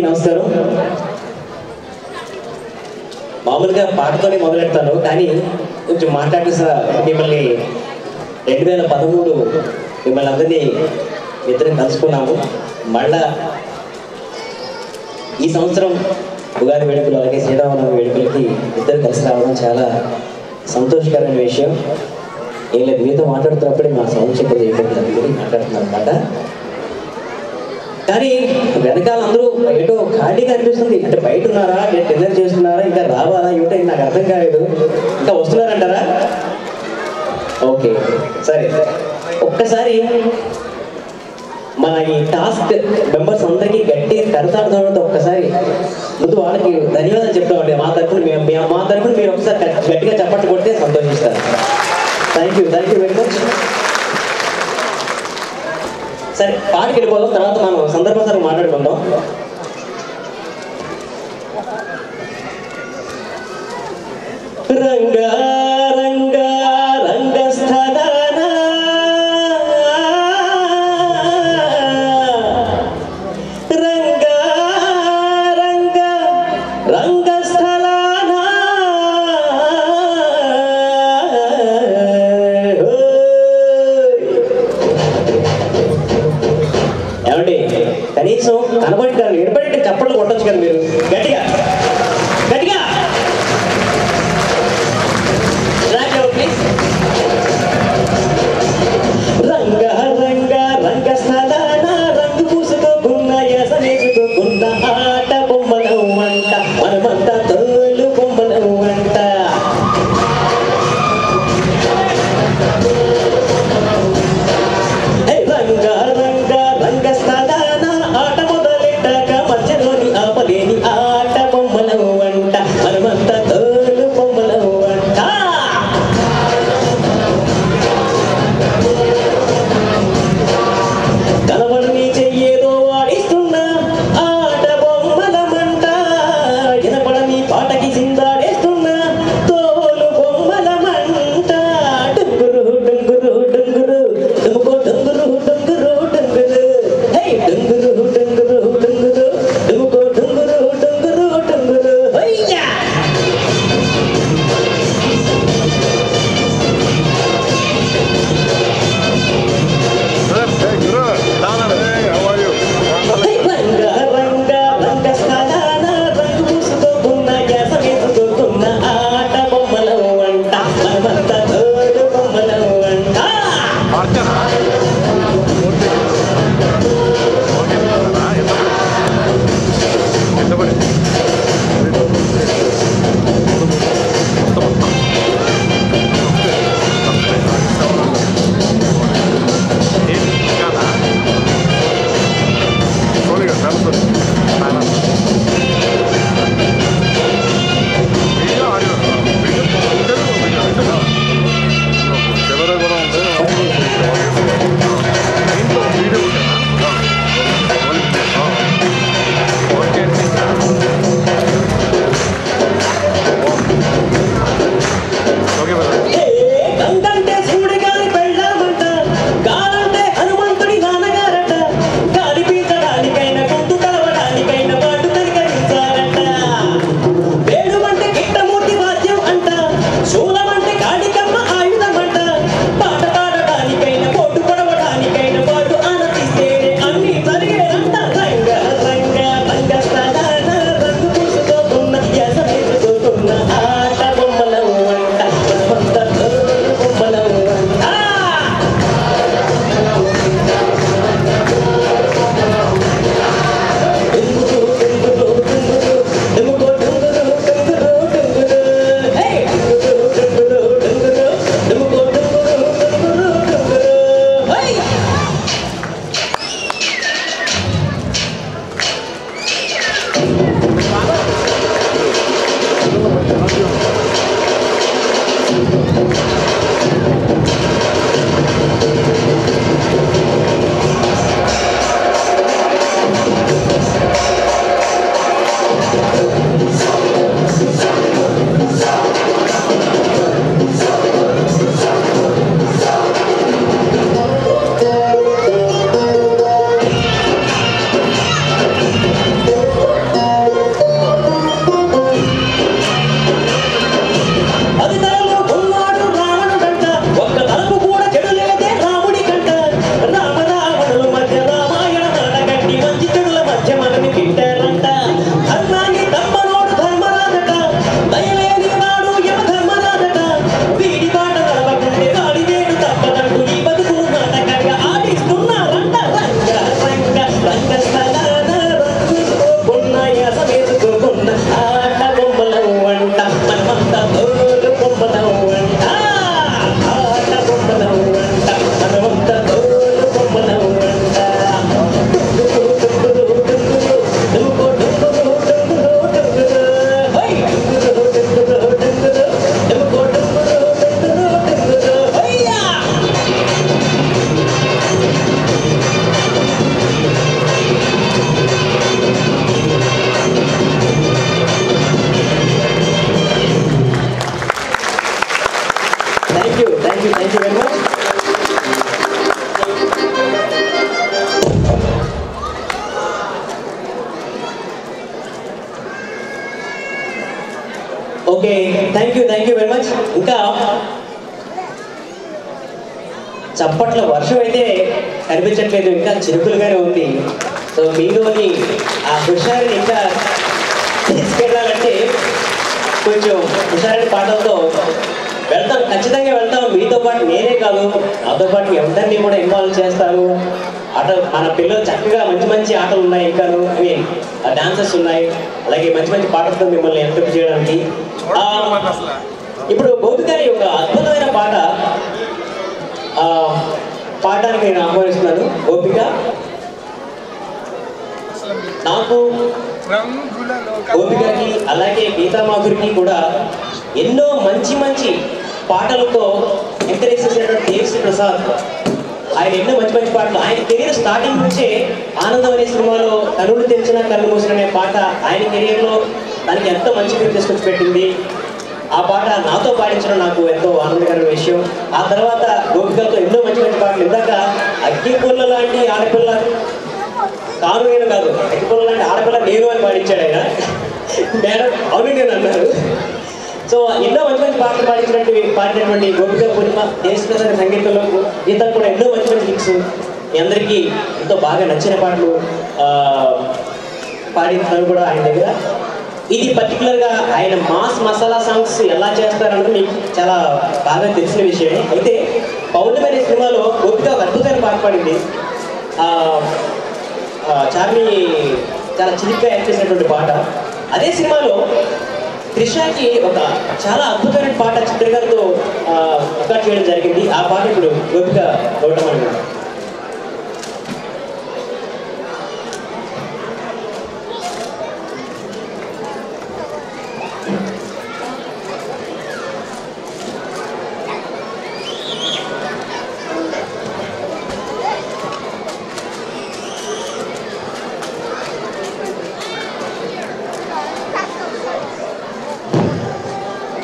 నమస్కారం మామూలుగా పాటతోనే మొదలెడతాను కానీ కొంచెం మాట్లాడి సార్ మిమ్మల్ని రెండు వేల పదమూడు మిమ్మల్ని అందరినీ ఇద్దరం కలుసుకున్నాము మళ్ళా ఈ సంవత్సరం ఉగాది వేడుకలు అలాగే శ్రీరామనవమి వేడుకలకి ఇద్దరు కలిసి రావడం చాలా సంతోషకరమైన విషయం ఏం లేదు మీతో మాట్లాడుతున్నప్పుడే మా సౌండ్ చెక్ చేయకుండా మాట్లాడుతున్నాను అనమాట కానీ వెనకాల అందరూ ఏటో ఖాళీగా అనిపిస్తుంది అంటే బయట ఉన్నారా లేదా డిన్నర్ చేస్తున్నారా ఇంకా రావాలా ఏమిటో నాకు అర్థం కాలేదు ఇంకా వస్తున్నారంటారా ఓకే సరే ఒక్కసారి మన ఈ టాస్క్ మెంబర్స్ అందరికీ గట్టి కరతాడుతో ఒక్కసారి ముందు వాళ్ళకి ధన్యవాదాలు చెప్తామండి మా తరఫున మేము మేము- మా తరఫున మీరు ఒకసారి గట్- గట్టిగా చప్పట్లు కొడితే సంతోషిస్తారు thank you thank you very much సరే పాటకి వెళ్ళిపోదాం తర్వాత మనం సందర్భాన్ని మాట్లాడుకుందాం రంగా రంగా రంగస్థలాన రంగా రంగా రంగస్థలాన ఏమండి కనీసం కనబడి కానీ వినపడి చప్పట్లు కొట్టచ్చు కదా మీరు గట్టిగా గట్టిగా Clap your please. రంగ రంగ రంగ స్థలాన రంగు పూసుకోకున్న ఎసనేసుకోకున్న ఆట బొమ్మలు వంట మనమంతా తోలు బొమ్మలు వంట హే రంగ రంగ రంగ స్థలాన ఆట మొదలెట్టాక మధ్యలోని ఆపలేని ఆట బొమ్మలు వంట మనమంతా తోలు బొమ్మలు వంట కనబడిని చెయ్యేదో వాడిస్తున్నా ఆట బొమ్మల మంట వినపడని పాటకి చిందాడేస్తున్నా తోలు బొమ్మల మంట డుంగురు డుంగురు డుంగురు డుముకో డుంగురు డుంగురు డుంగురు హే డుంగురు డుంగురు డుంగురు డుముకో డుంగురు డుంగురు డుంగురు హయ్యా Hey, good. Dana, hey, how are you? రంగ రంగ రంగ స్థలాన రంగు పూసుకోకున్న ఎసగేసుకోకున్న ఆట బొమ్మల వంట మనమంతా తోడు బొమ్మల వంట మార్చానా? ఓకే. ఆ, ఎంత పడి? ఎంత పడి? మొత్తం, మొత్తం. ఏంటి? కాదా? సోనిగా, చాలా సోని. చాలా. Video, audio. వీడియో, ఇద్దరు, వీడియో, ఇద్దరు. కెమెరా కూడా ఉంది దీంట్లో వీడియో ఉంటుందా? ఆ. ఓకే ఓకే బ్రదర్ గంగంటే శివుడి గారి పెళ్ళామంట గాలంటే హనుమంతుడి నాన్నగారట గాలి పీల్చడానికైనా గొంతు కలవడానికైనా పాటు తరికరించారట వేణువంటే కిట్టమూర్తి వాద్యం అంట శూలమంటే కాళికమ్మ ఆయుధమంట పాట పాడడానికైనా పోటు పడవడానికైనా పాటు ఆనందిస్తేనే అన్ని జరిగేనంట రంగ రంగ రంగ స్థలాన రంగు పూసుకోకున్న ఎసవేసుకోకున్న ఆట బొమ్మల వంట మనమంతా తోలు బొమ్మల వంట ఆ thank you thank you thank you very much okay thank you thank you very much ఇంకా చప్పట్ల వర్షం అయితే కనిపించట్లేదు ఇంకా చిరుకులుగానే ఉంది సో మీలోని ఆ హుషారుని ఇంకా తీసుకెళ్ళాలంటే కొంచెం హుషారైన పాటలతో వెళ్తాం ఖచ్చితంగా వెళ్తాం మీతో పాటు నేనే కాదు నాతో పాటు ఎవరిని కూడా ఇన్వాల్వ్ చేస్తారు ఆట మన పిల్లలు చక్కగా మంచి మంచి ఆటలు ఉన్నాయి ఇంకాను ఐ మీన్ డాన్సెస్ ఉన్నాయి అలాగే మంచి మంచి పాటలతో మిమ్మల్ని ఎంటర్ చేయడానికి ఆ, ఇప్పుడు గోపి గారి ఒక అద్భుతమైన పాట ఆ, పాడడానికి నేను ఆహ్వానిస్తున్నాను గోపిక నాకు గోపికకి అలాగే గీతామాధురికి కూడా ఎన్నో మంచి మంచి పాటలతో ఎంకరేజ్ చేసినటువంటి దేవిశ్రీ ప్రసాద్ ఆయన ఎన్నో మంచి మంచి పాటలు ఆయన కెరీర్ స్టార్టింగ్ నుంచే ఆనందం అనే సినిమాలో కనులు తెరిచిన కళ్ళు మూసిన అనే పాట ఆయన కెరీర్లో దానికి ఎంతో మంచి పేరు తీసుకొచ్చి పెట్టింది ఆ పాట నాతో పాడించడం నాకు ఎంతో ఆనందకరమైన విషయం ఆ తర్వాత గోపికలతో ఎన్నో మంచి మంచి పాటలు ఇందాక అగ్గిపుల్ల లాంటి ఆడపిల్ల కాను నేను కాదు అగ్గిపుల్ల లాంటి ఆడపిల్ల నేను అని పాడించాడు ఆయన మేడం అవును నేను అన్నారు సో ఎన్నో మంచి మంచి పాటలు పాడించినట్టు పాడినటువంటి గోపిక పూర్ణిమ దేశప్రసాద సంగీతంలో గీతాలు కూడా ఎన్నో మంచి మంచి లిక్స్ మీ అందరికీ ఎంతో బాగా నచ్చిన పాటలు ఆ, పాడించారు కూడా ఆయన దగ్గర ఇది పర్టికులర్గా ఆయన మాస్ మసాలా సాంగ్స్ ఎలా చేస్తారన్నది మీకు చాలా బాగా తెలిసిన విషయమే అయితే పౌర్ణమి అనే సినిమాలో గోపిక ఒక అద్భుతమైన పాట పాడింది ఆ, ఆ, చార్మి చాలా చిలిగ్గా యాక్ట్ చేసినటువంటి పాట అదే సినిమాలో త్రిషాకి ఒక చాలా అద్భుతమైన పాట చిత్ర గారితో రికార్డ్ చేయడం జరిగింది ఆ పాట ఇప్పుడు గోపిక గౌటం అన్నమాట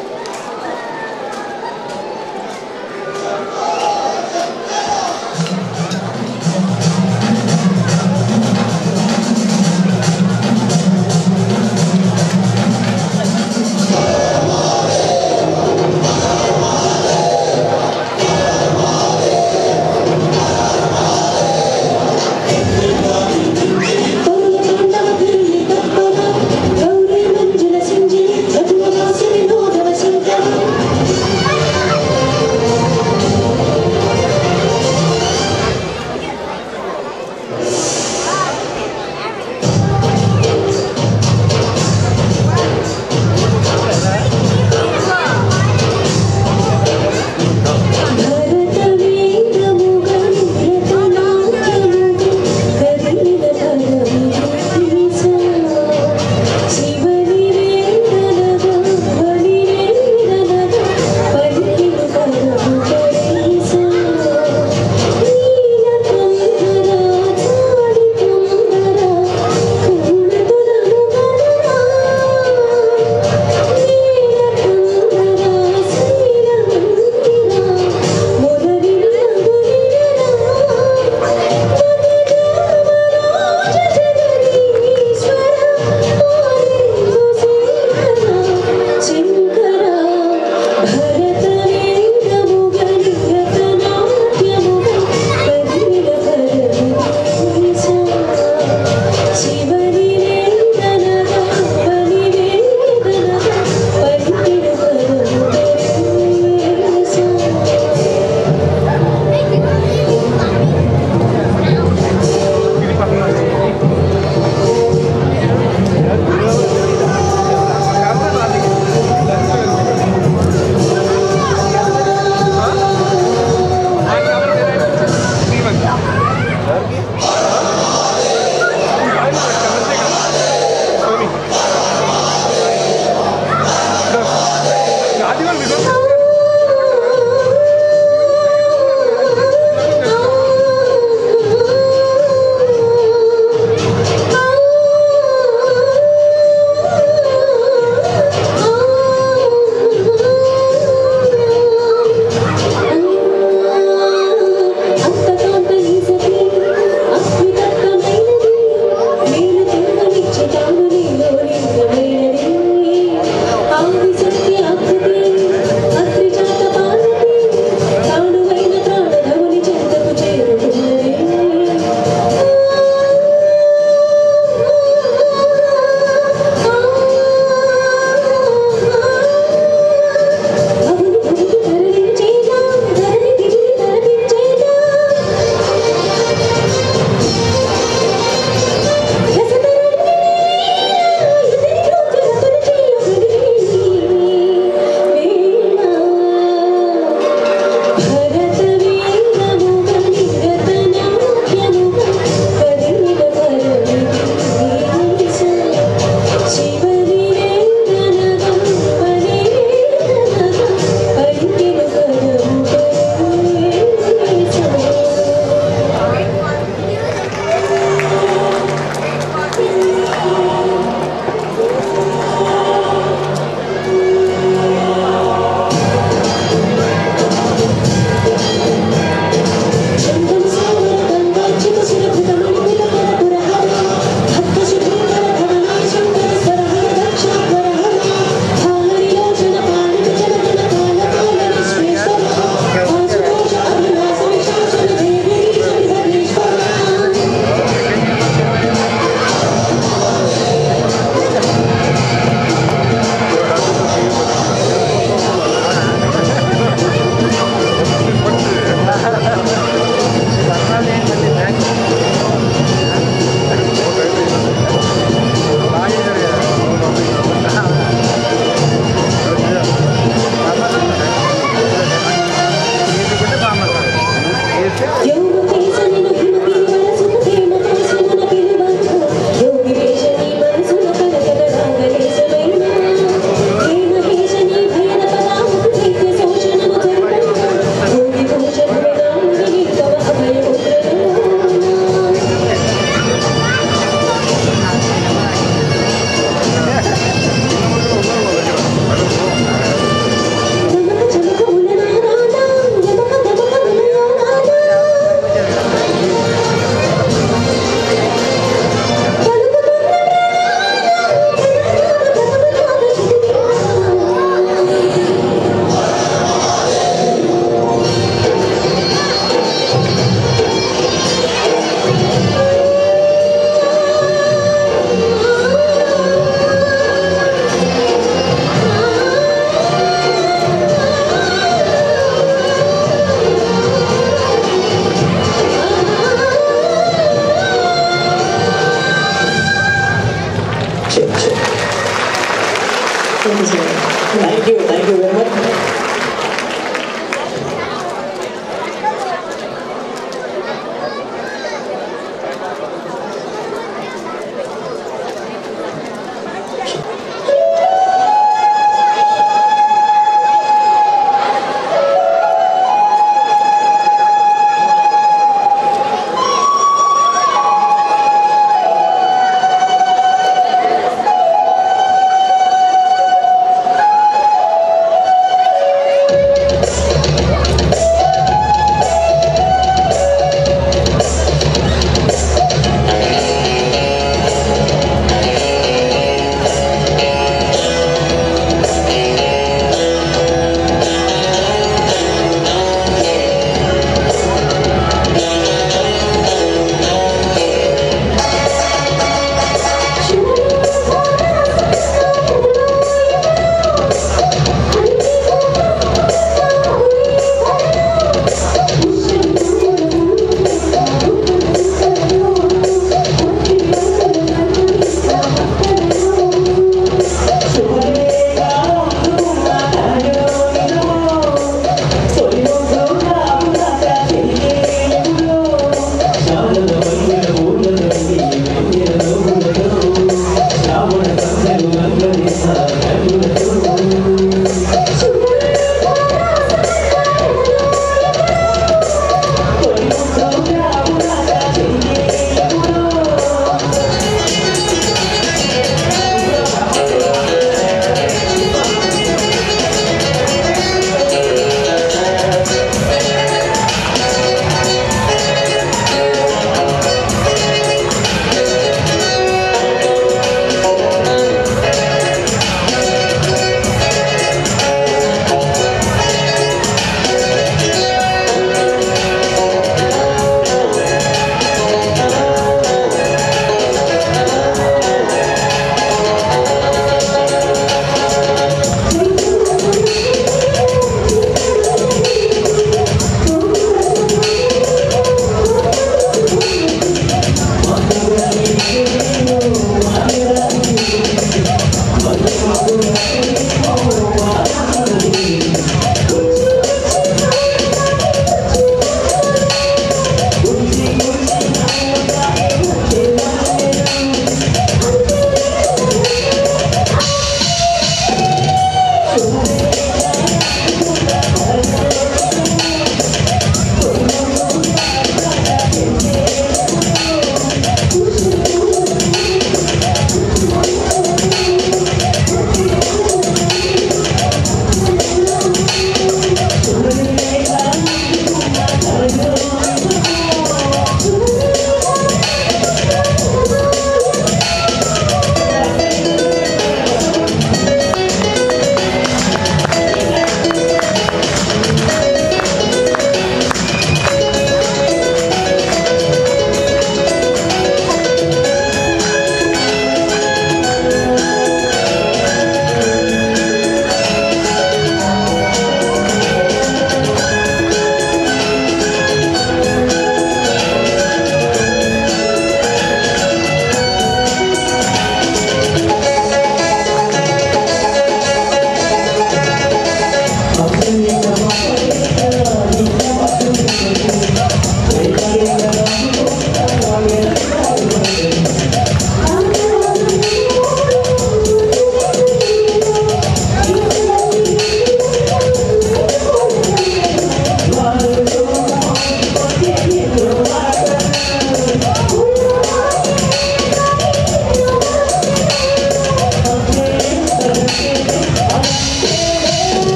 Thank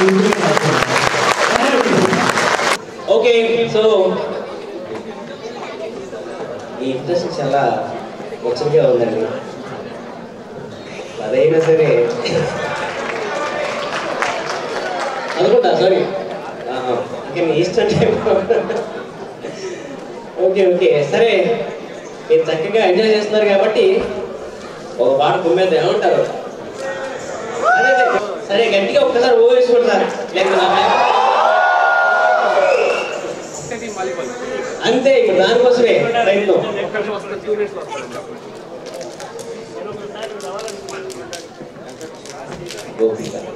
ఓకే సో ఈ ఇంట్రెస్ట్ చాలా ముచ్చటగా ఉందండి అదైనా సరే అనుకుంటా సారీ ఓకే మీ ఇష్టం ఓకే ఓకే సరే మీరు చక్కగా ఎంజాయ్ చేస్తున్నారు కాబట్టి ఒక పాట కుమ్మేద్దాం ఏమంటారు అదే అదే. సరే గట్టిగా ఒక్కసారి ఓ వేసుకుంటారు లేకపోతే నా బ్యాగ్ అంతే ఇప్పుడు దానికోసమే ప్రయత్నం గోపిక